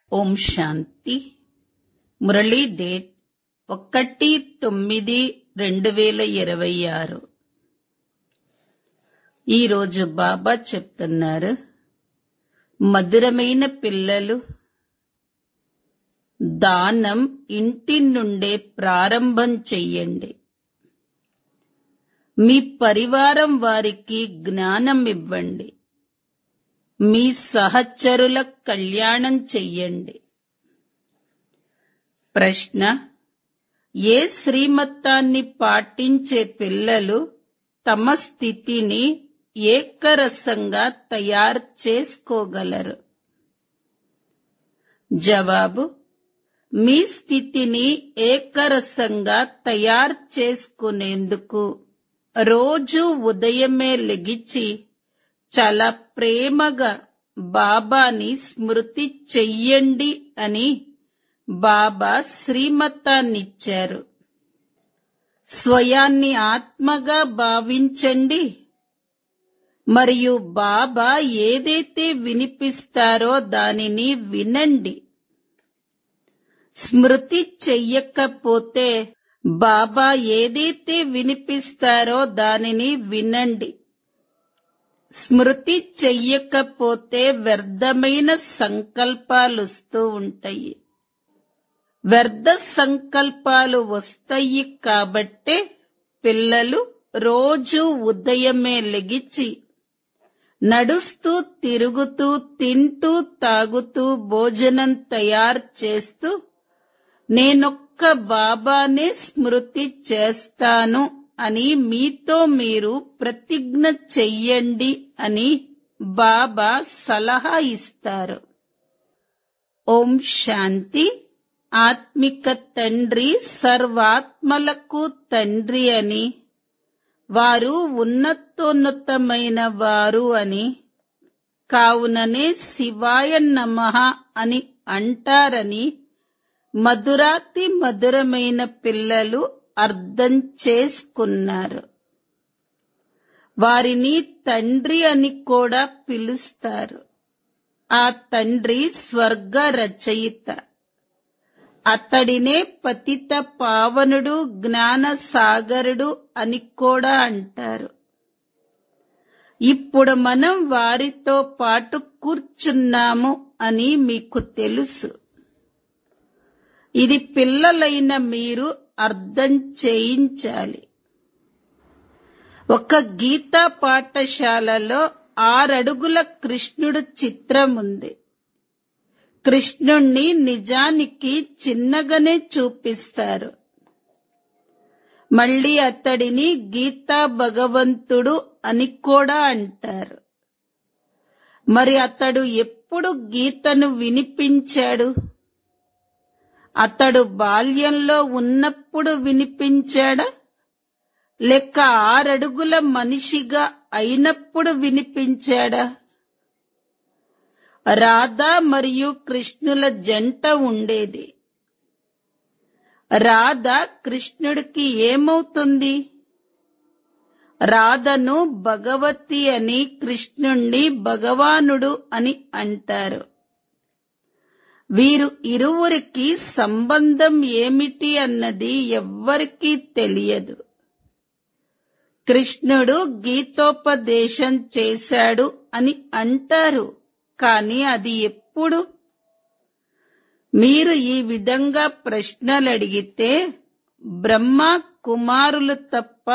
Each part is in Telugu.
ఓం శాంతి మురళీ డేట్ ఒకటి తొమ్మిది రెండు వేల ఇరవై ఆరు ఈరోజు బాబా చెప్తున్నారు మధురమైన పిల్లలు దానం ఇంటి నుండే ప్రారంభం చెయ్యండి మీ పరివారం వారికి జ్ఞానం ఇవ్వండి మీ సహచరుల కళ్యాణం చెయ్యండి ప్రశ్న ఏ శ్రీమతాన్ని పాటించే పిల్లలు తమ స్థితిని ఏకరసంగా తయారు చేసుకోగలరు జవాబు మీ స్థితిని ఏకరసంగా తయారు చేసుకునేందుకు రోజు ఉదయమే లెగిచి చాలా ప్రేమగా బాబాని స్మృతి చెయ్యండి అని బాబా శ్రీమతాన్నిచ్చారు స్వయాన్ని ఆత్మగా భావించండి మరియు బాబా ఏదైతే వినిపిస్తారో దానిని వినండి స్మృతి చెయ్యకపోతే బాబా ఏదైతే వినిపిస్తారో దానిని వినండి స్మృతి చెయ్యకపోతే వ్యర్థమైన సంకల్పాలు వస్తూ ఉంటాయి వ్యర్థ సంకల్పాలు వస్తాయి కాబట్టే పిల్లలు రోజు ఉదయమే లెగిచి నడుస్తూ తిరుగుతూ తింటూ తాగుతూ భోజనం తయారు చేస్తూ నేనొక్క బాబానే స్మృతి చేస్తాను అని మీతో మీరు ప్రతిజ్ఞ చెయ్యండి అని బాబా సలహా ఇస్తారు ఓం శాంతి ఆత్మిక తండ్రి సర్వాత్మలకు తండ్రి అని వారు ఉన్నతోన్నతమైన వారు అని కావుననే శివాయ నమః అని అంటారని మధురాతి మధురమైన పిల్లలు అర్థం చేసుకున్నారు వారిని తండ్రి అని కూడా పిలుస్తారు ఆ తండ్రి స్వర్గ రచయిత అతడినే పతిత పావనుడు జ్ఞాన సాగరుడు అని కూడా అంటారు ఇప్పుడు మనం వారితో పాటు కూర్చున్నాము అని మీకు తెలుసు ఇది పిల్లలైన మీరు అర్థం చేయించాలి ఒక గీతా పాఠశాలలో ఆరడుగుల కృష్ణుడు చిత్రం ఉంది కృష్ణుణ్ణి నిజానికి చిన్నగానే చూపిస్తారు మళ్ళీ అతడిని గీతా భగవంతుడు అని కూడా అంటారు మరి అతడు ఎప్పుడు గీతను వినిపించాడు అతడు బాల్యంలో ఉన్నప్పుడు వినిపించాడా లేక ఆరడుగుల మనిషిగా అయినప్పుడు వినిపించాడా రాధా మరియు కృష్ణుల జంట ఉండేది రాధ కృష్ణుడికి ఏమవుతుంది రాధను భగవతి అని కృష్ణుణ్ణి భగవానుడు అని అంటారు వీరు ఇరువురికి సంబంధం ఏమిటి అన్నది ఎవ్వరికీ తెలియదు కృష్ణుడు గీతోపదేశం చేశాడు అని అంటారు కానీ అది ఎప్పుడు మీరు ఈ విధంగా ప్రశ్నలు అడిగితే బ్రహ్మ కుమారులు తప్ప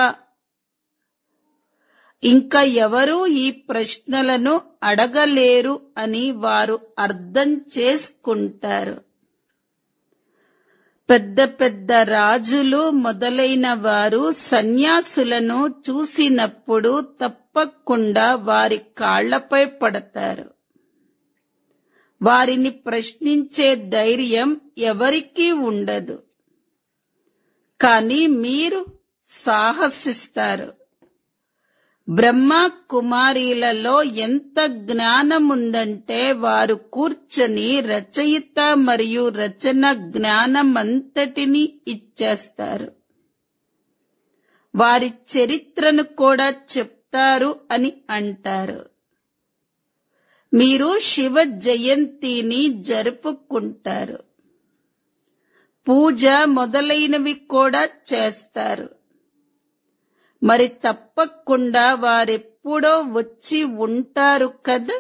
ఇంకా ఎవరూ ఈ ప్రశ్నలను అడగలేరు అని వారు అర్థం చేసుకుంటారు పెద్ద పెద్ద రాజులు మొదలైన వారు సన్యాసులను చూసినప్పుడు తప్పకుండా వారి కాళ్లపై పడతారు వారిని ప్రశ్నించే ధైర్యం ఎవరికీ ఉండదు కానీ మీరు సాహసిస్తారు బ్రహ్మ కుమారీలలో ఎంత జ్ఞానం ఉందంటే వారు కూర్చొని రచయిత మరియు రచన జ్ఞానమంతటిని ఇచ్చేస్తారు వారి చరిత్రను కూడా చెప్తారు అని అంటారు మీరు శివ జయంతిని జరుపుకుంటారు పూజ మొదలైనవి కూడా చేస్తారు మరి తప్పకుండా వారెప్పుడో వచ్చి ఉంటారు కదా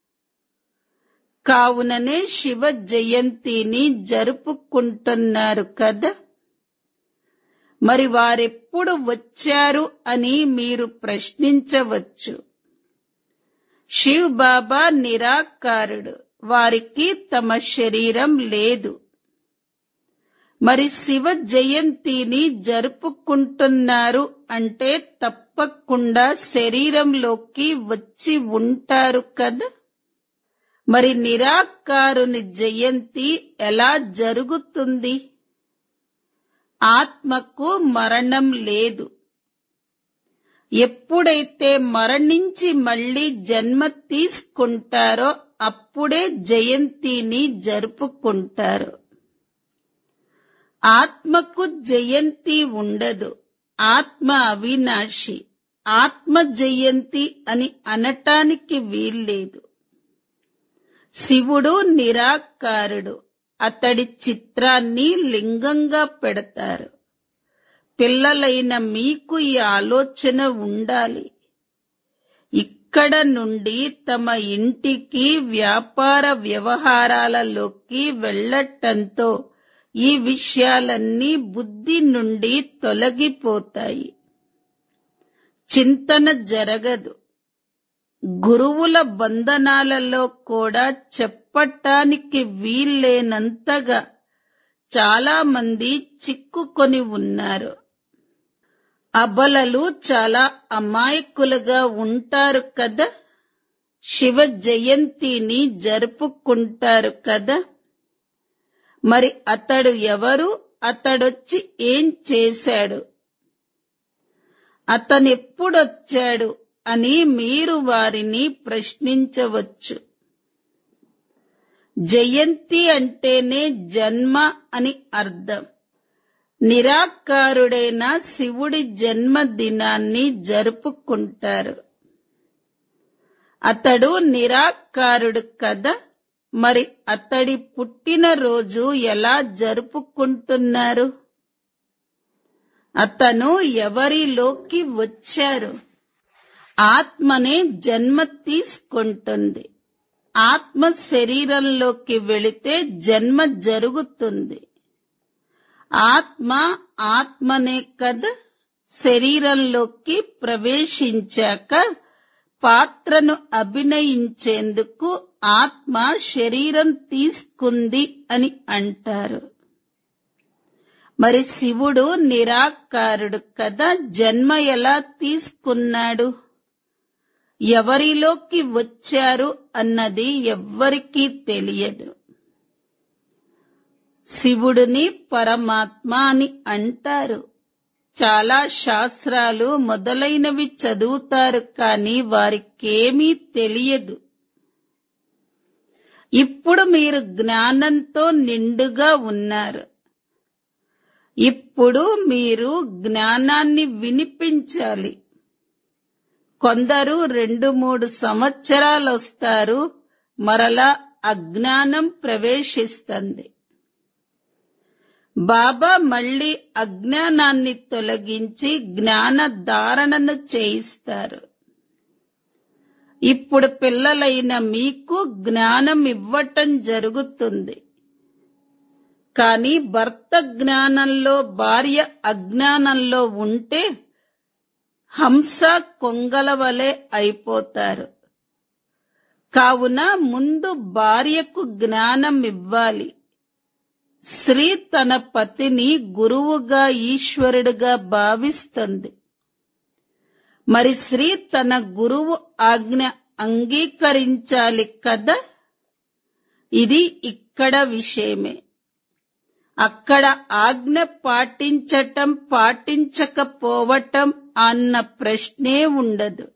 కావుననే శివ జయంతిని జరుపుకుంటున్నారు కదా మరి వారెప్పుడు వచ్చారు అని మీరు ప్రశ్నించవచ్చు శివ్ బాబా నిరాకారుడు వారికి తమ శరీరం లేదు మరి శివ జయంతిని జరుపుకుంటున్నారు అంటే తప్పకుండా శరీరంలోకి వచ్చి ఉంటారు కదా మరి నిరాకారుని జయంతి ఎలా జరుగుతుంది ఆత్మకు మరణం లేదు ఎప్పుడైతే మరణించి మళ్ళీ జన్మ తీసుకుంటారో అప్పుడే జయంతిని జరుపుకుంటారు ఆత్మకు జయంతి ఉండదు ఆత్మ అవినాశి ఆత్మ జయంతి అని అనటానికి వీల్లేదు శివుడు నిరాకారుడు అతడి చిత్రాన్ని లింగంగా పెడతారు పిల్లలైన మీకు ఈ ఆలోచన ఉండాలి ఇక్కడ నుండి తమ ఇంటికి వ్యాపార వ్యవహారాలలోకి వెళ్ళటంతో ఈ విషయాలన్నీ బుద్ధి నుండి తొలగిపోతాయి చింతన జరగదు గురువుల బంధనాలలో కూడా చెప్పటానికి వీల్లేనంతగా చాలా మంది చిక్కుకొని ఉన్నారు అబలలు చాలా అమాయకులుగా ఉంటారు కదా శివ జయంతిని జరుపుకుంటారు కదా మరి అతడు ఎవరు అతడొచ్చి ఏం చేశాడు అతనెప్పుడొచ్చాడు అని మీరు వారిని ప్రశ్నించవచ్చు జయంతి అంటేనే జన్మ అని అర్థం నిరాకారుడైన శివుడి జన్మదినాన్ని జరుపుకుంటారు అతడు నిరాకారుడు కదా మరి అతడి పుట్టినరోజు ఎలా జరుపుకుంటున్నారు అతను ఎవరిలోకి వచ్చారు ఆత్మనే జన్మ తీసుకుంటుంది ఆత్మ శరీరంలోకి వెళితే జన్మ జరుగుతుంది ఆత్మ ఆత్మనే కదా శరీరంలోకి ప్రవేశించాక పాత్రను అభినయించేందుకు ఆత్మ శరీరం తీసుకుంది అని అంటారు మరి శివుడు నిరాకారుడు కదా జన్మ ఎలా తీసుకున్నాడు ఎవరిలోకి వచ్చారు అన్నది ఎవ్వరికీ తెలియదు శివుడిని పరమాత్మ అని అంటారు చాలా శాస్త్రాలు మొదలైనవి చదువుతారు కానీ వారికేమీ తెలియదు ఇప్పుడు మీరు జ్ఞానంతో నిండుగా ఉన్నారు ఇప్పుడు మీరు జ్ఞానాన్ని వినిపించాలి కొందరు రెండు మూడు సంవత్సరాలు వస్తారు మరలా అజ్ఞానం ప్రవేశిస్తుంది బాబా మళ్ళీ అజ్ఞానాన్ని తొలగించి జ్ఞాన ధారణను చేయిస్తారు ఇప్పుడు పిల్లలైన మీకు జ్ఞానం ఇవ్వటం జరుగుతుంది కానీ భర్త జ్ఞానంలో భార్య అజ్ఞానంలో ఉంటే హంస కొంగల వలె అయిపోతారు కావున ముందు భార్యకు జ్ఞానం ఇవ్వాలి స్త్రీ తన పతిని గురువుగా ఈశ్వరుడుగా భావిస్తుంది మరి స్త్రీ తన గురువు ఆజ్ఞ అంగీకరించాలి కదా ఇది ఇక్కడ విషయమే అక్కడ ఆజ్ఞ పాటించటం పాటించకపోవటం అన్న ప్రశ్నే ఉండదు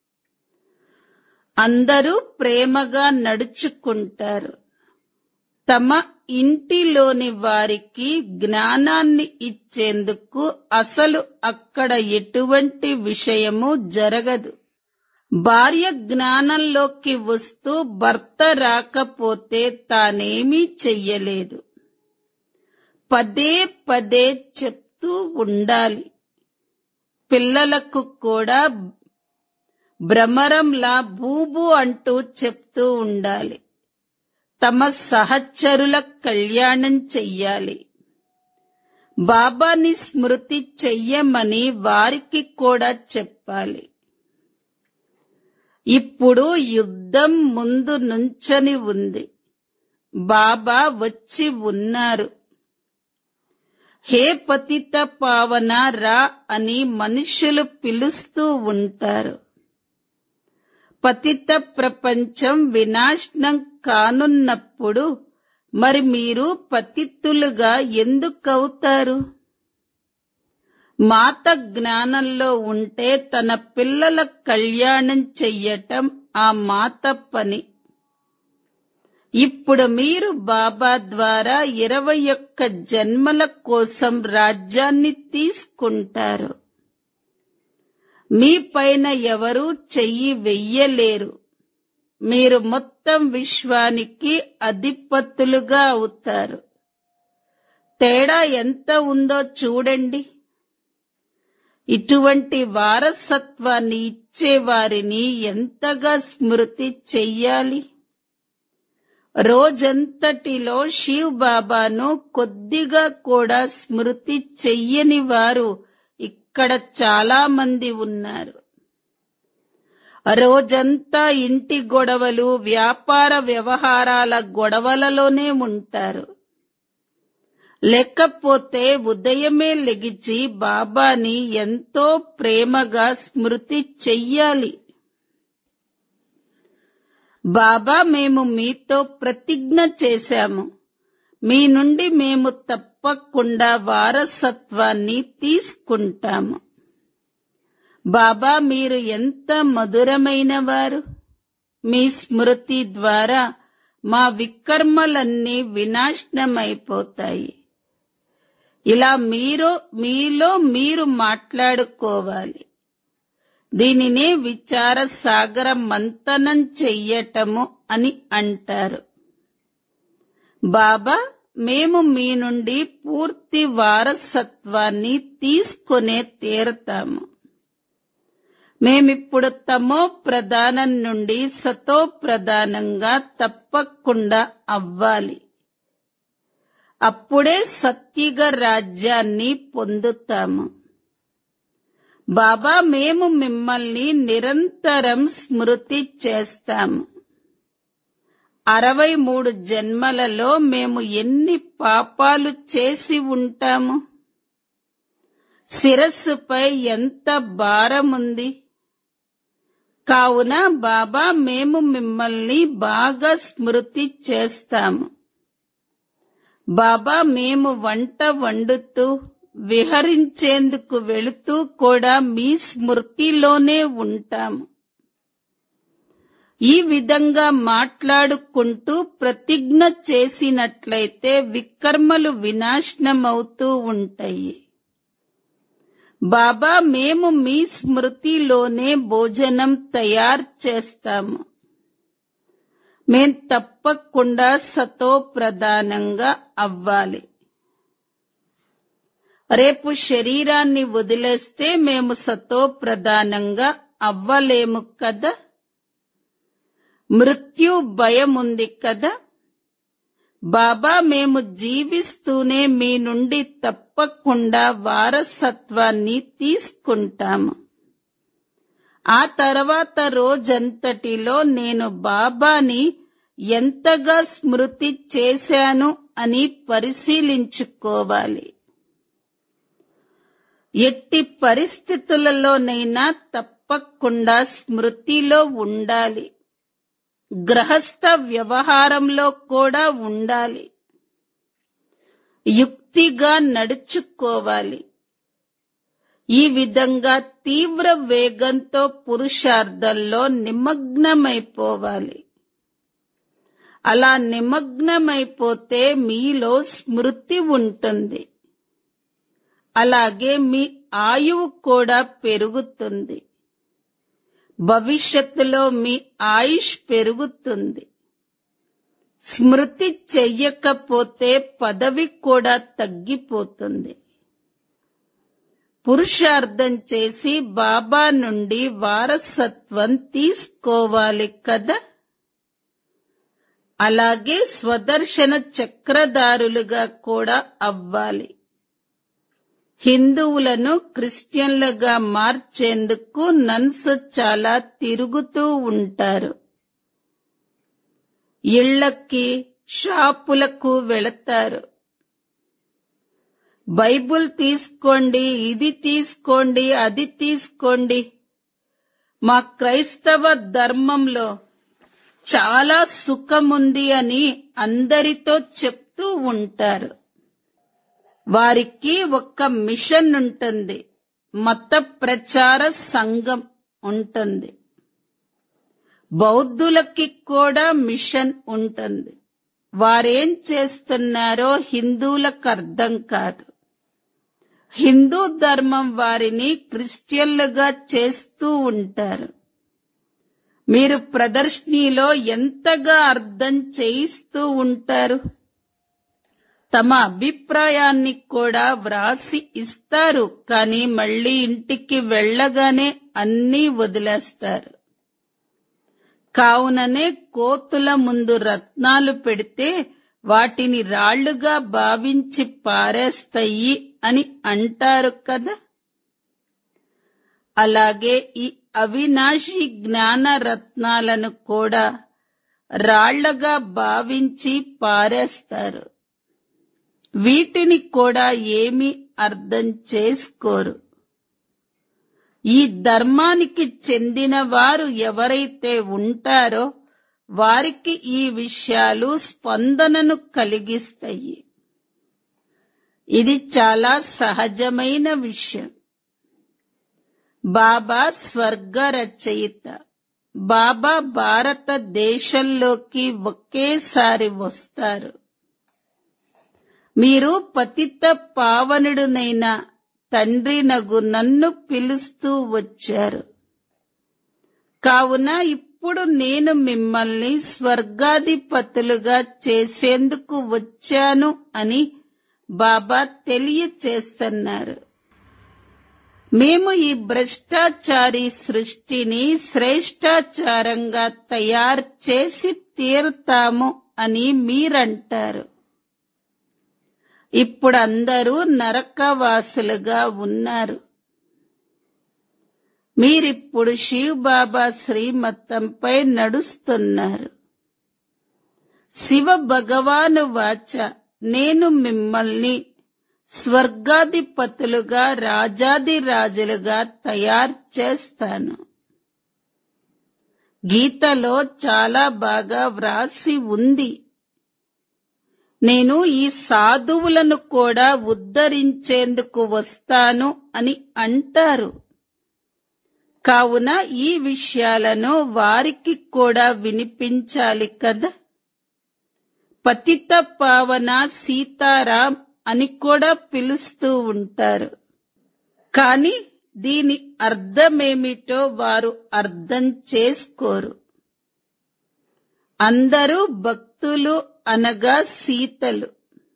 అందరూ ప్రేమగా నడుచుకుంటారు తమ ఇంటిలోని వారికి జ్ఞానాన్ని ఇచ్చేందుకు అసలు అక్కడ ఎటువంటి విషయము జరగదు భార్య జ్ఞానంలోకి వస్తూ భర్త రాకపోతే తానేమీ చెయ్యలేదు పదే పదే చెప్తూ ఉండాలి పిల్లలకు కూడా భ్రమరంలా బూబు అంటూ చెప్తూ ఉండాలి తమ సహచరుల కళ్యాణం చెయ్యాలి బాబాని స్మృతి చెయ్యమని వారికి కూడా చెప్పాలి ఇప్పుడు యుద్ధం ముందు నుంచని ఉంది బాబా వచ్చి ఉన్నారు హే పతిత పావన రా అని మనుషులు పిలుస్తూ ఉంటారు పతిత ప్రపంచం వినాశనం కానున్నప్పుడు మరి మీరు పతిత్తులుగా ఎందుకవుతారు మాత జ్ఞానంలో ఉంటే తన పిల్లల కళ్యాణం చెయ్యటం ఆ మాత పని ఇప్పుడు మీరు బాబా ద్వారా ఇరవై ఒక్క జన్మల కోసం రాజ్యాన్ని తీసుకుంటారు మీ పైన ఎవరూ చెయ్యి వెయ్యలేరు మీరు మొత్తం విశ్వానికి అధిపతులుగా అవుతారు తేడా ఎంత ఉందో చూడండి ఇటువంటి వారసత్వాన్ని ఇచ్చేవారిని ఎంతగా స్మృతి చెయ్యాలి రోజంతటిలో శివ్ బాబాను కొద్దిగా కూడా స్మృతి చెయ్యని వారు ఇక్కడ చాలా మంది ఉన్నారు రోజంతా ఇంటి గొడవలు వ్యాపార వ్యవహారాల గొడవలలోనే ఉంటారు లేకపోతే ఉదయమే లెగిచి బాబాని ఎంతో ప్రేమగా స్మృతి చెయ్యాలి బాబా మేము మీతో ప్రతిజ్ఞ చేశాము మీ నుండి మేము తప్పకుండా వారసత్వాన్ని తీసుకుంటాము బాబా మీరు ఎంత మధురమైన వారు మీ స్మృతి ద్వారా మా వికర్మలన్నీ వినాశనమైపోతాయి ఇలా మీరు మీలో మీరు మాట్లాడుకోవాలి దీనినే విచార సాగర మంతనం చెయ్యటము అని అంటారు బాబా మేము మీ నుండి పూర్తి వారసత్వాన్ని తీసుకునే తీరతాము మేమిప్పుడు తమో ప్రధానం నుండి సతో ప్రధానంగా తప్పకుండా అవ్వాలి అప్పుడే సత్యుగ రాజ్యాన్ని పొందుతాము బాబా మేము మిమ్మల్ని నిరంతరం స్మృతి చేస్తాము అరవై మూడు జన్మలలో మేము ఎన్ని పాపాలు చేసి ఉంటాము శిరస్సుపై ఎంత భారముంది కావున బాబా మేము మిమ్మల్ని బాగా స్మృతి చేస్తాము బాబా మేము వంట వండుతూ విహరించేందుకు వెళుతూ కూడా మీ స్మృతిలోనే ఉంటాము ఈ విధంగా మాట్లాడుకుంటూ ప్రతిజ్ఞ చేసినట్లయితే వికర్మలు వినాశనమవుతూ ఉంటాయి బాబా మేము మీ స్మృతిలోనే భోజనం తయారు చేస్తాము మేం తప్పకుండా సతో ప్రధానంగా అవ్వాలి రేపు శరీరాన్ని వదిలేస్తే మేము సతో ప్రధానంగా అవ్వలేము కదా మృత్యు భయం ఉంది కదా బాబా మేము జీవిస్తూనే మీ నుండి తప్పకుండా వారసత్వాన్ని తీసుకుంటాము ఆ తర్వాత రోజంతటిలో నేను బాబాని ఎంతగా స్మృతి చేశాను అని పరిశీలించుకోవాలి ఎట్టి పరిస్థితులలోనైనా తప్పకుండా స్మృతిలో ఉండాలి గ్రహస్థ వ్యవహారంలో కూడా ఉండాలి యుక్తిగా నడుచుకోవాలి ఈ విధంగా తీవ్ర వేగంతో పురుషార్థంలో నిమగ్నమైపోవాలి అలా నిమగ్నమైపోతే మీలో స్మృతి ఉంటుంది అలాగే మీ ఆయువు కూడా పెరుగుతుంది భవిష్యత్తులో మీ ఆయుష్ పెరుగుతుంది స్మృతి చెయ్యకపోతే పదవి కూడా తగ్గిపోతుంది పురుషార్థం చేసి బాబా నుండి వారసత్వం తీసుకోవాలి కదా అలాగే స్వదర్శన చక్రధారులుగా కూడా అవ్వాలి హిందువులను క్రిస్టియన్లుగా మార్చేందుకు నన్స్ చాలా తిరుగుతూ ఉంటారు ఇళ్లకి షాపులకు వెళతారు బైబుల్ తీసుకోండి ఇది తీసుకోండి అది తీసుకోండి మా క్రైస్తవ ధర్మంలో చాలా సుఖముంది అని అందరితో చెప్తూ ఉంటారు వారికి ఒక మిషన్ ఉంటుంది మత ప్రచార సంఘం ఉంటుంది బౌద్ధులకి కూడా మిషన్ ఉంటుంది వారేం చేస్తున్నారో హిందువులకు అర్థం కాదు హిందూ ధర్మం వారిని క్రిస్టియన్లుగా చేస్తూ ఉంటారు మీరు ప్రదర్శనలో ఎంతగా అర్థం చేయిస్తూ ఉంటారు తమ అభిప్రాయాన్ని కూడా వ్రాసి ఇస్తారు కానీ మళ్ళీ ఇంటికి వెళ్ళగానే అన్నీ వదిలేస్తారు కావుననే కోతుల ముందు రత్నాలు పెడితే వాటిని రాళ్లుగా భావించి పారేస్తాయి అని అంటారు కదా అలాగే ఈ అవినాశి జ్ఞాన రత్నాలను కూడా రాళ్లగా భావించి పారేస్తారు వీటిని కూడా ఏమీ అర్థం చేసుకోరు ఈ ధర్మానికి చెందిన వారు ఎవరైతే ఉంటారో వారికి ఈ విషయాలు స్పందనను కలిగిస్తాయి ఇది చాలా సహజమైన విషయం బాబా స్వర్గ రచయిత బాబా భారతదేశంలోకి ఒకేసారి వస్తారు మీరు పతిత పావనుడునైన తండ్రి నగు నన్ను పిలుస్తూ వచ్చారు కావున ఇప్పుడు నేను మిమ్మల్ని స్వర్గాధిపతులుగా చేసేందుకు వచ్చాను అని బాబా తెలియచేస్తున్నారు మేము ఈ భ్రష్టాచారి సృష్టిని శ్రేష్టాచారంగా తయారు చేసి తీరుతాము అని మీరంటారు ఇప్పుడు అందరూ నరకవాసులుగా ఉన్నారు మీరిప్పుడు శివ్ బాబా శ్రీమతంపై నడుస్తున్నారు శివ భగవాను వాచ నేను మిమ్మల్ని స్వర్గాధిపతులుగా రాజాది రాజులుగా తయారు చేస్తాను గీతలో చాలా బాగా వ్రాసి ఉంది నేను ఈ సాధువులను కూడా ఉద్ధరించేందుకు వస్తాను అని అంటారు కావున ఈ విషయాలను వారికి కూడా వినిపించాలి కదా పతిత పావన సీతారాం అని కూడా పిలుస్తూ ఉంటారు కాని దీని అర్థమేమిటో వారు అర్థం చేసుకోరు అందరూ భక్తులు అనగా సీతలు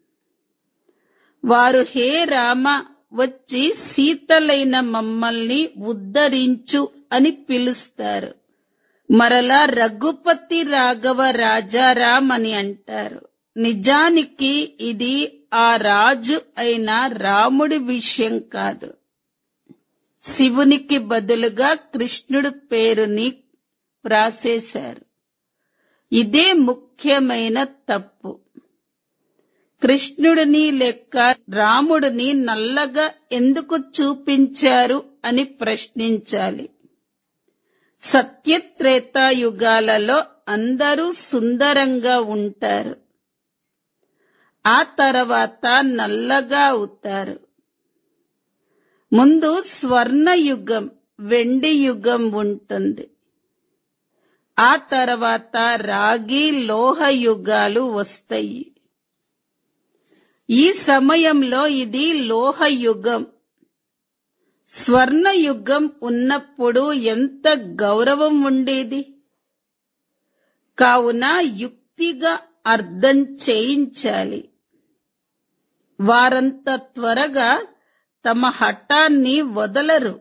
వారు హే రామ వచ్చి సీతలైన మమ్మల్ని ఉద్ధరించు అని పిలుస్తారు మరలా రఘుపతి రాఘవ రాజారాం అని అంటారు నిజానికి ఇది ఆ రాజు అయిన రాముడి విషయం కాదు శివునికి బదులుగా కృష్ణుడి పేరుని వ్రాసేశారు ఇదే ముఖ్యమైన తప్పు కృష్ణుడిని లెక్క రాముడిని నల్లగా ఎందుకు చూపించారు అని ప్రశ్నించాలి సత్యత్రేతాయుగాలలో అందరూ సుందరంగా ఉంటారు ఆ తర్వాత నల్లగా అవుతారు ముందు స్వర్ణ యుగం వెండి యుగం ఉంటుంది ఆ తర్వాత రాగి లోహ యుగాలు వస్తాయి ఈ సమయంలో ఇది లోహ యుగం స్వర్ణయుగం ఉన్నప్పుడు ఎంత గౌరవం ఉండేది కావున యుక్తిగా అర్థం చేయించాలి వారంత త్వరగా తమ హఠాన్ని వదలరు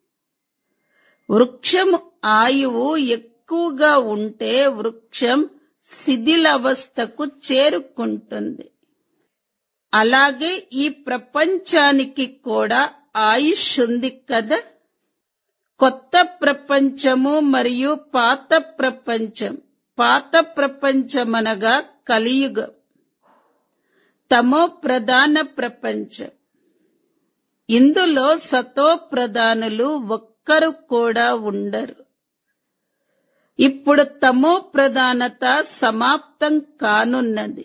వృక్షం ఆయువు ఎక్కువగా ఉంటే వృక్షం శిథిలవస్థకు చేరుకుంటుంది అలాగే ఈ ప్రపంచానికి కూడా ఆయుష్ ఉంది కదా కొత్త ప్రపంచము మరియు పాత ప్రపంచం పాత ప్రపంచమనగా కలియుగం తమో ప్రధాన ప్రపంచం ఇందులో సతో ప్రధానులు ఒక్కరు కూడా ఉండరు ఇప్పుడు తమో ప్రధానత సమాప్తం కానున్నది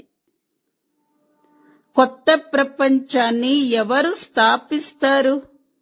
కొత్త ప్రపంచాన్ని ఎవరు స్థాపిస్తారు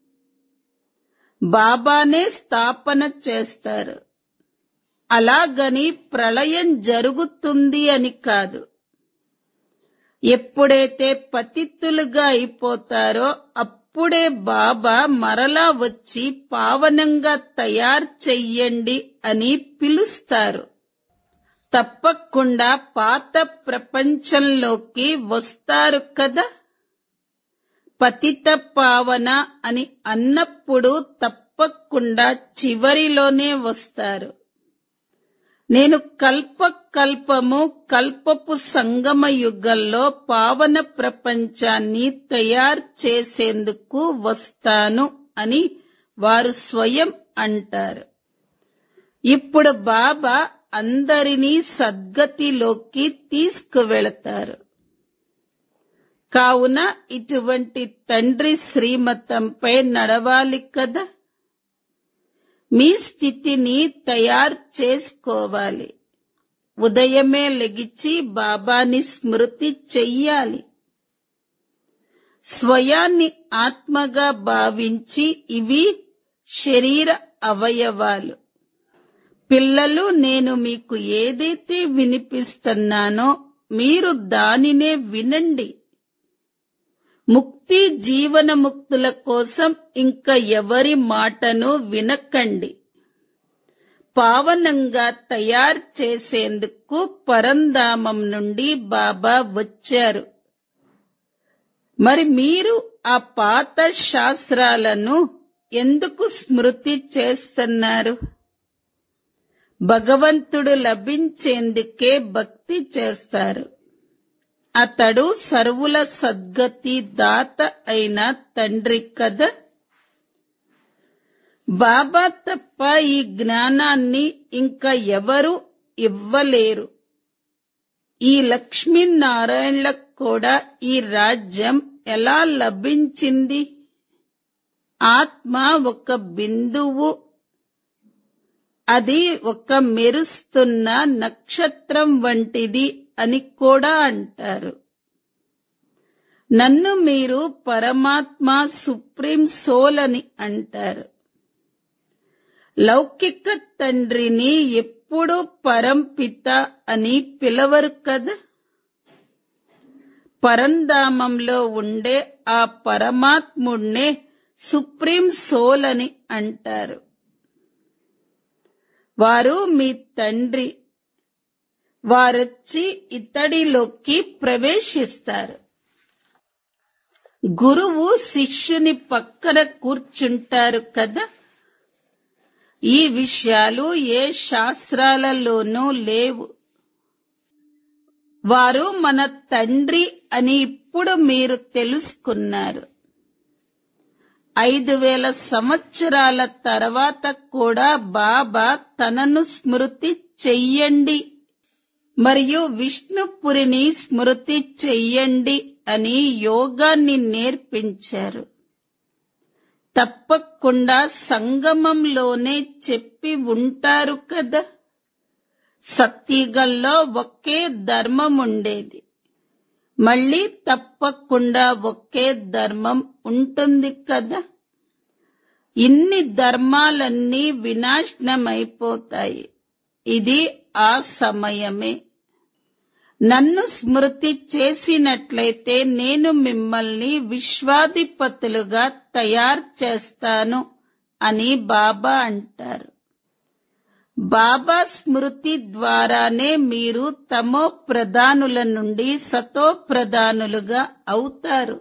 బాబానే స్థాపన చేస్తారు అలాగని ప్రళయం జరుగుతుంది అని కాదు ఎప్పుడైతే పతిత్తులుగా అయిపోతారో అప్పుడే బాబా మరలా వచ్చి పావనంగా తయారు చెయ్యండి అని పిలుస్తారు తప్పకుండా పాత ప్రపంచంలోకి వస్తారు కదా పతిత పావన అని అన్నప్పుడు తప్పకుండా చివరిలోనే వస్తారు నేను కల్ప కల్పము కల్పపు సంగమ యుగంలో పావన ప్రపంచాన్ని తయారు చేసేందుకు వస్తాను అని వారు స్వయం అంటారు ఇప్పుడు బాబా అందరినీ సద్గతిలోకి తీసుకువెళతారు కావున ఇటువంటి తండ్రి శ్రీమతంపై నడవాలి కదా మీ స్థితిని తయారు చేసుకోవాలి ఉదయమే లెగిచి బాబాని స్మృతి చెయ్యాలి స్వయాన్ని ఆత్మగా భావించి ఇవి శరీర అవయవాలు పిల్లలు నేను మీకు ఏదైతే వినిపిస్తున్నానో మీరు దానినే వినండి ముక్తి జీవన ముక్తుల కోసం ఇంకా ఎవరి మాటను వినకండి పావనంగా తయారు చేసేందుకు పరంధామం నుండి బాబా వచ్చారు మరి మీరు ఆ పాత శాస్త్రాలను ఎందుకు స్మృతి చేస్తున్నారు భగవంతుడు లభించేందుకే భక్తి చేస్తారు అతడు సర్వుల సద్గతి దాత అయిన తండ్రి కదా బాబా తప్ప ఈ జ్ఞానాన్ని ఇంకా ఎవరు ఇవ్వలేరు ఈ లక్ష్మీనారాయణలకు కూడా ఈ రాజ్యం ఎలా లభించింది ఆత్మ ఒక బిందువు అది ఒక మెరుస్తున్న నక్షత్రం వంటిది అని కూడా అంటారు నన్ను మీరు పరమాత్మ సుప్రీం సోల్ అని అంటారు లౌకిక తండ్రిని ఎప్పుడు పరంపిత అని పిలవరు కదా పరంధామంలో ఉండే ఆ పరమాత్ముణ్ణే సుప్రీం సోల్ అని అంటారు వారు మీ తండ్రి వారొచ్చి ఇతడిలోకి ప్రవేశిస్తారు గురువు శిష్యుని పక్కన కూర్చుంటారు కదా ఈ విషయాలు ఏ శాస్త్రాలలోనూ లేవు వారు మన తండ్రి అని ఇప్పుడు మీరు తెలుసుకున్నారు ఐదు వేల సంవత్సరాల తర్వాత కూడా బాబా తనను స్మృతి చెయ్యండి మరియు విష్ణుపురిని స్మృతి చెయ్యండి అని యోగాన్ని నేర్పించారు తప్పకుండా సంగమంలోనే చెప్పి ఉంటారు కదా సత్యుగంలో ఒకే ధర్మం ఉండేది మళ్ళీ తప్పకుండా ఒకే ధర్మం ఉంటుంది కదా ఇన్ని ధర్మాలన్నీ వినాశనమైపోతాయి ఇది ఆ సమయమే నన్ను స్మృతి చేసినట్లయితే నేను మిమ్మల్ని విశ్వాధిపతులుగా తయారు చేస్తాను అని బాబా అంటారు బాబా స్మృతి ద్వారానే మీరు తమో ప్రధానుల నుండి సతో ప్రధానులుగా అవుతారు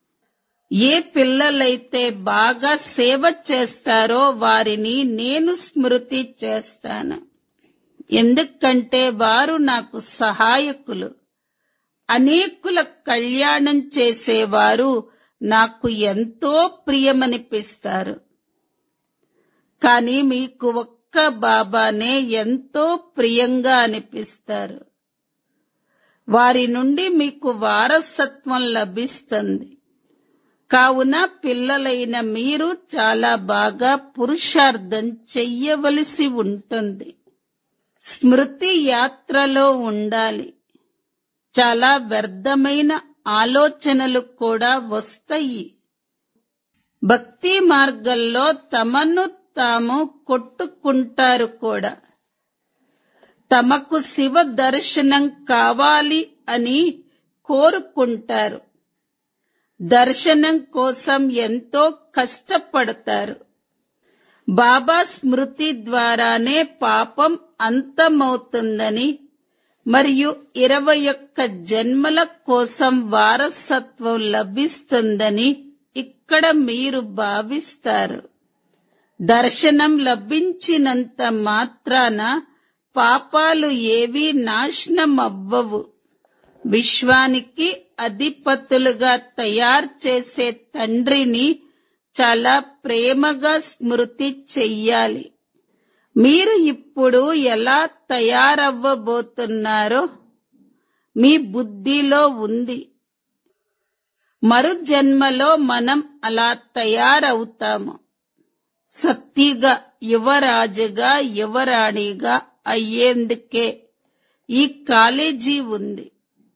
ఏ పిల్లలైతే బాగా సేవ చేస్తారో వారిని నేను స్మృతి చేస్తాను ఎందుకంటే వారు నాకు సహాయకులు అనేకుల కళ్యాణం చేసేవారు నాకు ఎంతో ప్రియమనిపిస్తారు కానీ మీకు ఒక్క బాబానే ఎంతో ప్రియంగా అనిపిస్తారు వారి నుండి మీకు వారసత్వం లభిస్తుంది కావున పిల్లలైన మీరు చాలా బాగా పురుషార్థం చెయ్యవలసి ఉంటుంది స్మృతి యాత్రలో ఉండాలి చాలా వ్యర్థమైన ఆలోచనలు కూడా వస్తాయి భక్తి మార్గంలో తమను తాము కొట్టుకుంటారు కూడా తమకు శివ దర్శనం కావాలి అని కోరుకుంటారు దర్శనం కోసం ఎంతో కష్టపడతారు బాబా స్మృతి ద్వారానే పాపం అంతమవుతుందని మరియు ఇరవై ఒక్క జన్మల కోసం వారసత్వం లభిస్తుందని ఇక్కడ మీరు భావిస్తారు దర్శనం లభించినంత మాత్రాన పాపాలు ఏవీ నాశనం అవ్వవు విశ్వానికి అధిపతులుగా తయారు చేసే తండ్రిని చాలా ప్రేమగా స్మృతి చెయ్యాలి మీరు ఇప్పుడు ఎలా తయారవ్వబోతున్నారో మీ బుద్ధిలో ఉంది మరు జన్మలో మనం అలా తయారవుతాము సత్తిగా యువరాజుగా యువరాణిగా అయ్యేందుకే ఈ కాలేజీ ఉంది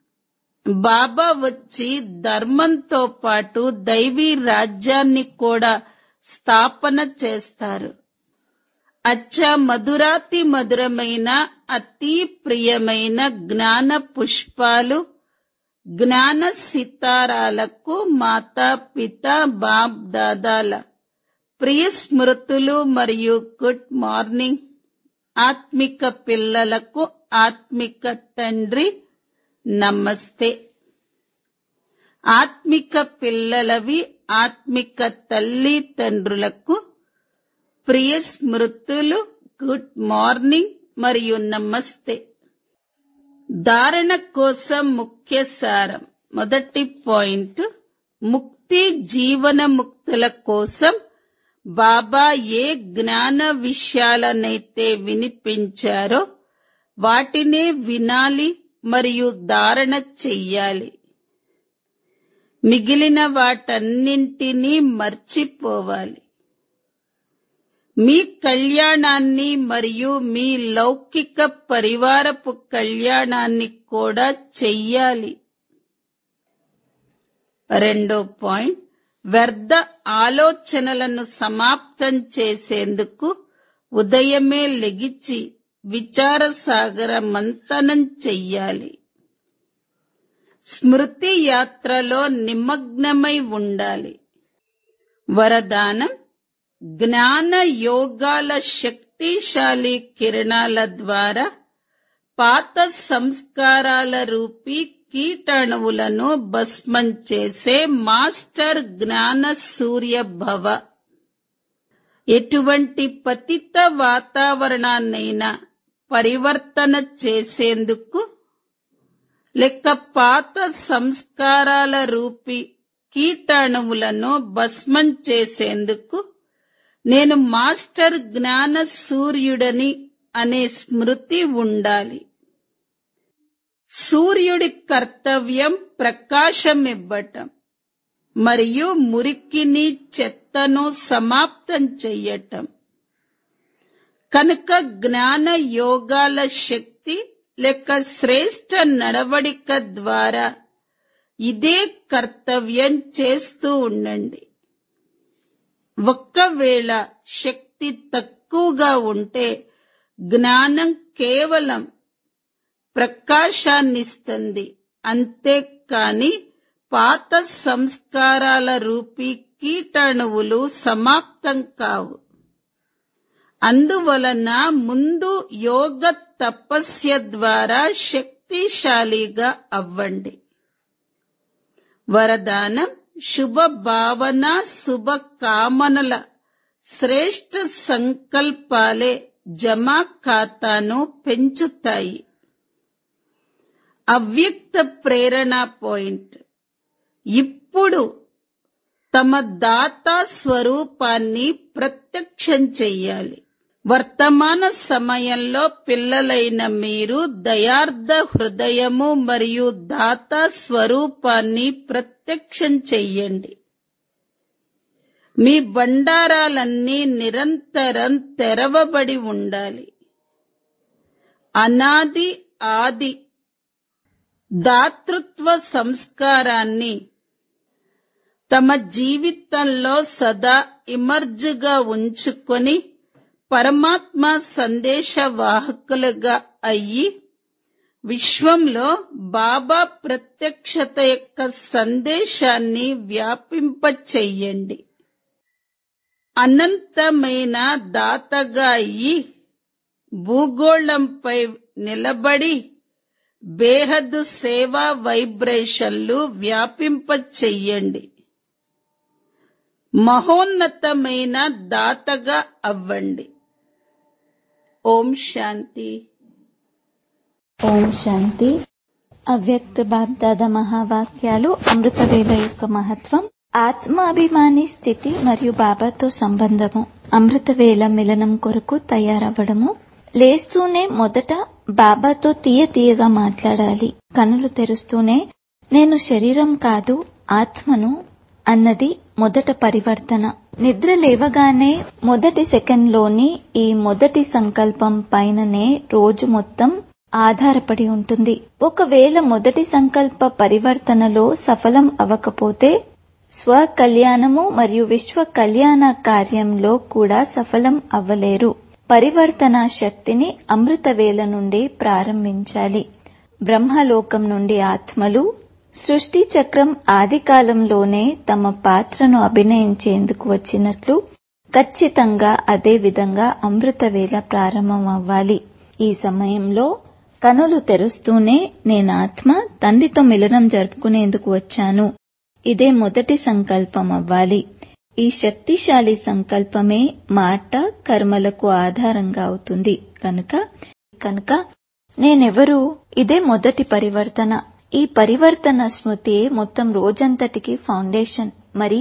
బాబా వచ్చి ధర్మంతో పాటు దైవీ రాజ్యాన్ని కూడా స్థాపన చేస్తారు అచ్చ మధురాతి మధురమైన అతి ప్రియమైన జ్ఞాన పుష్పాలు జ్ఞాన సితారాలకు మాతా పిత బాప్ దాదాల ప్రియ స్మృతులు మరియు గుడ్ మార్నింగ్ ఆత్మిక పిల్లలకు ఆత్మిక తండ్రి నమస్తే ఆత్మిక పిల్లలవి ఆత్మిక తల్లి తండ్రులకు ప్రియ స్మృతులు గుడ్ మార్నింగ్ మరియు నమస్తే ధారణ కోసం ముఖ్య సారం మొదటి పాయింట్ ముక్తి జీవన ముక్తుల కోసం బాబా ఏ జ్ఞాన విషయాలనైతే వినిపించారో వాటినే వినాలి మరియు ధారణ చెయ్యాలి మిగిలిన వాటన్నింటినీ మర్చిపోవాలి మీ కళ్యాణాన్ని మరియు మీ లౌకిక పరివారపు కళ్యాణాన్ని కూడా చెయ్యాలి రెండో పాయింట్ వ్యర్థ ఆలోచనలను సమాప్తం చేసేందుకు ఉదయమే లెగిచి విచార సాగర మంతనం చెయ్యాలి స్మృతి యాత్రలో నిమగ్నమై ఉండాలి వరదానం జ్ఞాన యోగాల శక్తిశాలి కిరణాల ద్వారా పాత సంస్కారాల రూపీ కీటాణువులను భస్మం చేసే మాస్టర్ జ్ఞాన సూర్య భవ ఎటువంటి పతిత వాతావరణాన్నైనా పరివర్తన చేసేందుకు లెక్క పాత సంస్కారాల రూపీ కీటాణువులను భస్మం చేసేందుకు నేను మాస్టర్ జ్ఞాన సూర్యుడని అనే స్మృతి ఉండాలి సూర్యుడి కర్తవ్యం ప్రకాశమివ్వటం మరియు మురికిని చెత్తను సమాప్తం చెయ్యటం కనుక జ్ఞాన యోగాల శక్తి లేక శ్రేష్ట నడవడిక ద్వారా ఇదే కర్తవ్యం చేస్తూ ఉండండి ఒక్కవేళ శక్తి తక్కువగా ఉంటే జ్ఞానం కేవలం ప్రకాశాన్నిస్తుంది అంతేకాని పాత సంస్కారాల రూపీ కీటాణువులు సమాప్తం కావు అందువలన ముందు యోగ తపస్య ద్వారా శక్తిశాలిగా అవ్వండి వరదానం శుభ భావన శుభ కామనల శ్రేష్ఠ సంకల్పాలే జమా ఖాతాను పెంచుతాయి అవ్యక్త ప్రేరణ పాయింట్ ఇప్పుడు తమ దాతా స్వరూపాన్ని ప్రత్యక్షం చెయ్యాలి వర్తమాన సమయంలో పిల్లలైన మీరు దయార్థ హృదయము మరియు దాతా స్వరూపాన్ని ప్రత్యక్షం చెయ్యండి మీ బండారాలన్నీ నిరంతరం తెరవబడి ఉండాలి అనాది ఆది దాతృత్వ సంస్కారాన్ని తమ జీవితంలో సదా ఇమర్జ్గా ఉంచుకొని పరమాత్మ సందేశవాహకులుగా అయ్యి విశ్వంలో బాబా ప్రత్యక్షత యొక్క సందేశాన్ని వ్యాపింపచెయ్యండి అనంతమైన దాతగా అయ్యి భూగోళంపై నిలబడి బేహద్దు సేవా వైబ్రేషన్లు వ్యాపింపచెయ్యండి మహోన్నతమైన దాతగా అవ్వండి ఓం శాంతి ఓం శాంతి అవ్యక్త బాబ్దాద మహావాక్యాలు అమృతవేళ యొక్క మహత్వం ఆత్మాభిమాని స్థితి మరియు బాబాతో సంబంధము అమృతవేళ మిలనం కొరకు తయారవ్వడము లేస్తూనే మొదట బాబాతో తీయ తీయగా మాట్లాడాలి కనులు తెరుస్తూనే నేను శరీరం కాదు ఆత్మను అన్నది మొదట పరివర్తన నిద్ర లేవగానే మొదటి సెకండ్లోని ఈ మొదటి సంకల్పం పైననే రోజు మొత్తం ఆధారపడి ఉంటుంది ఒకవేళ మొదటి సంకల్ప పరివర్తనలో సఫలం అవ్వకపోతే స్వ కళ్యాణము మరియు విశ్వ కళ్యాణ కార్యంలో కూడా సఫలం అవ్వలేరు పరివర్తన శక్తిని అమృతవేళ నుండి ప్రారంభించాలి బ్రహ్మలోకం నుండి ఆత్మలు సృష్టి చక్రం ఆదికాలంలోనే తమ పాత్రను అభినయించేందుకు వచ్చినట్లు ఖచ్చితంగా అదే విధంగా అమృతవేళ ప్రారంభం అవ్వాలి ఈ సమయంలో కనులు తెరుస్తూనే నేను ఆత్మ తండ్రితో మిలనం జరుపుకునేందుకు వచ్చాను ఇదే మొదటి సంకల్పం అవ్వాలి ఈ శక్తిశాలి సంకల్పమే మాట కర్మలకు ఆధారంగా అవుతుంది కనుక కనుక నేనెవరు ఇదే మొదటి పరివర్తన ఈ పరివర్తన స్మృతి మొత్తం రోజంతటికి ఫౌండేషన్ మరి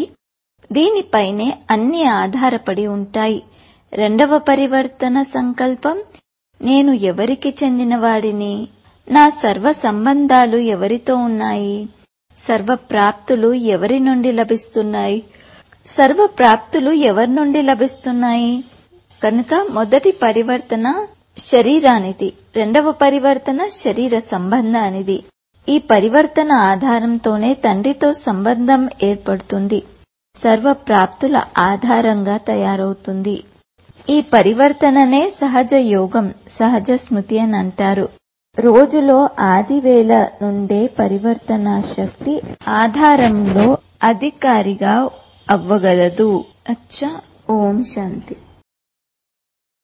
దీనిపైనే అన్ని ఆధారపడి ఉంటాయి రెండవ పరివర్తన సంకల్పం నేను ఎవరికి చెందినవాడిని నా సర్వ సంబంధాలు ఎవరితో ఉన్నాయి సర్వ ప్రాప్తులు ఎవరి నుండి లభిస్తున్నాయి సర్వ ప్రాప్తులు ఎవరి నుండి లభిస్తున్నాయి కనుక మొదటి పరివర్తన శరీరానిది రెండవ పరివర్తన శరీర సంబంధానిది ఈ పరివర్తన ఆధారంతోనే తండ్రితో సంబంధం ఏర్పడుతుంది సర్వ ప్రాప్తుల ఆధారంగా తయారవుతుంది ఈ పరివర్తననే సహజ యోగం సహజ స్మృతి అని అంటారు రోజులో ఆదివేళ నుండే పరివర్తన శక్తి ఆధారంలో అధికారిగా అవ్వగలదు అచ్చా ఓం శాంతి